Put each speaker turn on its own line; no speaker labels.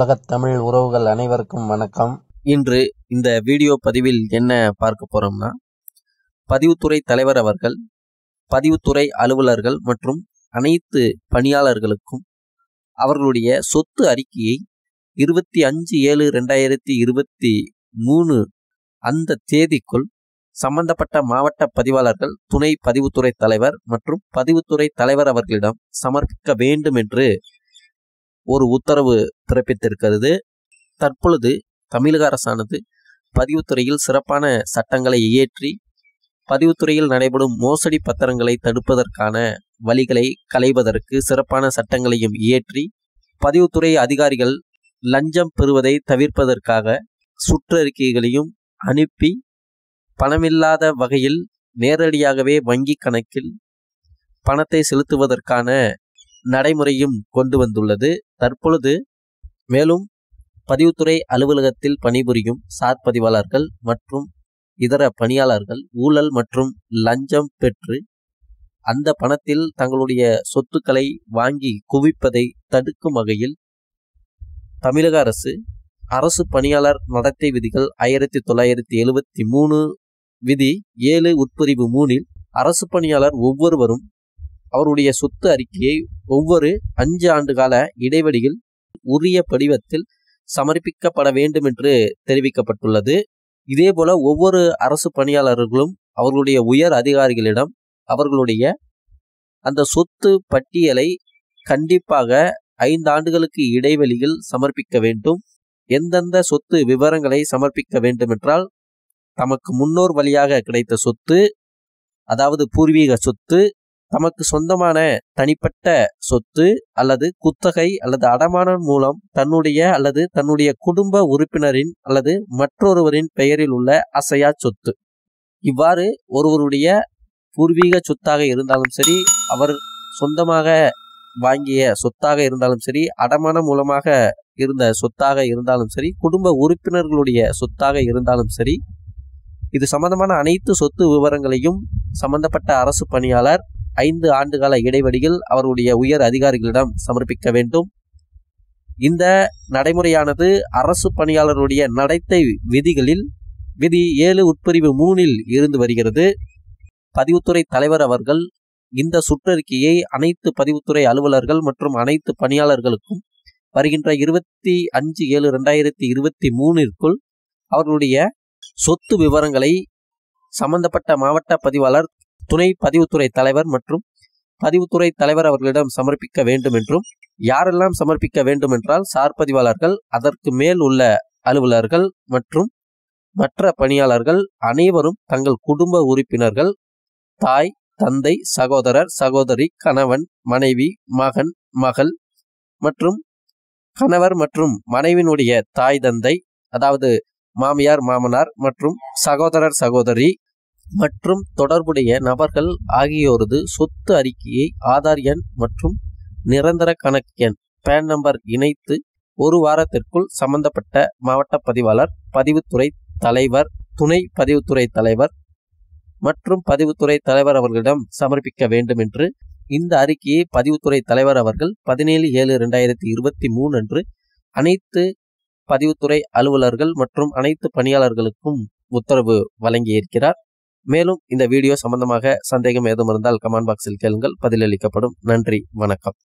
உலகத் தமிழ் உறவுகள் அனைவருக்கும் வணக்கம்
இன்று இந்த வீடியோ பதிவில் என்ன பார்க்க போறோம்னா பதிவுத்துறை தலைவர் அவர்கள் பதிவுத்துறை அலுவலர்கள் மற்றும் அனைத்து பணியாளர்களுக்கும் அவர்களுடைய சொத்து அறிக்கையை இருபத்தி அஞ்சு ஏழு ரெண்டாயிரத்தி இருபத்தி மூணு அந்த தேதிக்குள் சம்பந்தப்பட்ட மாவட்ட பதிவாளர்கள் துணை பதிவுத்துறை தலைவர் மற்றும் பதிவுத்துறை தலைவர் அவர்களிடம் சமர்ப்பிக்க வேண்டும் என்று ஒரு உத்தரவு பிறப்பித்திருக்கிறது தற்பொழுது தமிழக அரசானது பதிவுத்துறையில் சிறப்பான சட்டங்களை இயற்றி பதிவுத்துறையில் நடைபெறும் மோசடி பத்திரங்களை தடுப்பதற்கான வழிகளை களைவதற்கு சிறப்பான சட்டங்களையும் இயற்றி பதிவுத்துறை அதிகாரிகள் லஞ்சம் பெறுவதை தவிர்ப்பதற்காக சுற்றறிக்கைகளையும் அனுப்பி பணமில்லாத வகையில் நேரடியாகவே வங்கி கணக்கில் பணத்தை செலுத்துவதற்கான நடைமுறையும் கொண்டு வந்துள்ளது தற்பொழுது மேலும் பதிவுத்துறை அலுவலகத்தில் பணிபுரியும் சார் பதிவாளர்கள் மற்றும் இதர பணியாளர்கள் ஊழல் மற்றும் லஞ்சம் பெற்று அந்த பணத்தில் தங்களுடைய சொத்துக்களை வாங்கி குவிப்பதை தடுக்கும் வகையில் தமிழக அரசு அரசு பணியாளர் நடத்தை விதிகள் ஆயிரத்தி தொள்ளாயிரத்தி எழுபத்தி மூணு விதி ஏழு உட்பிரிவு மூணில் அரசு பணியாளர் ஒவ்வொருவரும் அவருடைய சொத்து அறிக்கையை ஒவ்வொரு அஞ்சு ஆண்டு கால இடைவெளியில் உரிய படிவத்தில் சமர்ப்பிக்கப்பட வேண்டும் என்று தெரிவிக்கப்பட்டுள்ளது இதேபோல ஒவ்வொரு அரசு பணியாளர்களும் அவர்களுடைய உயர் அதிகாரிகளிடம் அவர்களுடைய அந்த சொத்து பட்டியலை கண்டிப்பாக ஐந்து ஆண்டுகளுக்கு இடைவெளியில் சமர்ப்பிக்க வேண்டும் எந்தெந்த சொத்து விவரங்களை சமர்ப்பிக்க வேண்டும் என்றால் தமக்கு முன்னோர் வழியாக கிடைத்த சொத்து அதாவது பூர்வீக சொத்து தமக்கு சொந்தமான தனிப்பட்ட சொத்து அல்லது குத்தகை அல்லது அடமானம் மூலம் தன்னுடைய அல்லது தன்னுடைய குடும்ப உறுப்பினரின் அல்லது மற்றொருவரின் பெயரில் உள்ள அசையா சொத்து இவ்வாறு ஒருவருடைய பூர்வீக சொத்தாக இருந்தாலும் சரி அவர் சொந்தமாக வாங்கிய சொத்தாக இருந்தாலும் சரி அடமானம் மூலமாக இருந்த சொத்தாக இருந்தாலும் சரி குடும்ப உறுப்பினர்களுடைய சொத்தாக இருந்தாலும் சரி இது சம்பந்தமான அனைத்து சொத்து விவரங்களையும் சம்பந்தப்பட்ட அரசு பணியாளர் ஐந்து ஆண்டுகால இடைவெளியில் அவருடைய உயர் அதிகாரிகளிடம் சமர்ப்பிக்க வேண்டும் இந்த நடைமுறையானது அரசு பணியாளருடைய நடத்தை விதிகளில் விதி ஏழு உட்பிரிவு மூணில் இருந்து வருகிறது பதிவுத்துறை தலைவர் அவர்கள் இந்த சுற்றறிக்கையை அனைத்து பதிவுத்துறை அலுவலர்கள் மற்றும் அனைத்து பணியாளர்களுக்கும் வருகின்ற இருபத்தி அஞ்சு ஏழு ரெண்டாயிரத்தி இருபத்தி மூணிற்குள் அவர்களுடைய சொத்து விவரங்களை சம்பந்தப்பட்ட மாவட்ட பதிவாளர் துணை பதிவுத்துறை தலைவர் மற்றும் பதிவுத்துறை தலைவர் அவர்களிடம் சமர்ப்பிக்க வேண்டும் என்றும் யாரெல்லாம் சமர்ப்பிக்க வேண்டும் என்றால் சார் பதிவாளர்கள் அதற்கு மேல் உள்ள அலுவலர்கள் மற்றும் மற்ற பணியாளர்கள் அனைவரும் தங்கள் குடும்ப உறுப்பினர்கள் தாய் தந்தை சகோதரர் சகோதரி கணவன் மனைவி மகன் மகள் மற்றும் கணவர் மற்றும் மனைவினுடைய தாய் தந்தை அதாவது மாமியார் மாமனார் மற்றும் சகோதரர் சகோதரி மற்றும் தொடர்புடைய நபர்கள் ஆகியோரது சொத்து அறிக்கையை ஆதார் எண் மற்றும் நிரந்தர கணக்கு எண் பேன் நம்பர் இணைத்து ஒரு வாரத்திற்குள் சம்பந்தப்பட்ட மாவட்ட பதிவாளர் பதிவுத்துறை தலைவர் துணை பதிவுத்துறை தலைவர் மற்றும் பதிவுத்துறை தலைவர் அவர்களிடம் சமர்ப்பிக்க வேண்டும் என்று இந்த அறிக்கையை பதிவுத்துறை தலைவர் அவர்கள் பதினேழு ஏழு ரெண்டாயிரத்தி இருபத்தி மூணு அன்று அனைத்து பதிவுத்துறை அலுவலர்கள் மற்றும் அனைத்து பணியாளர்களுக்கும் உத்தரவு வழங்கியிருக்கிறார் மேலும் இந்த வீடியோ சம்பந்தமாக சந்தேகம் ஏதும் இருந்தால் கமெண்ட் பாக்ஸில் கேளுங்கள் பதிலளிக்கப்படும் நன்றி வணக்கம்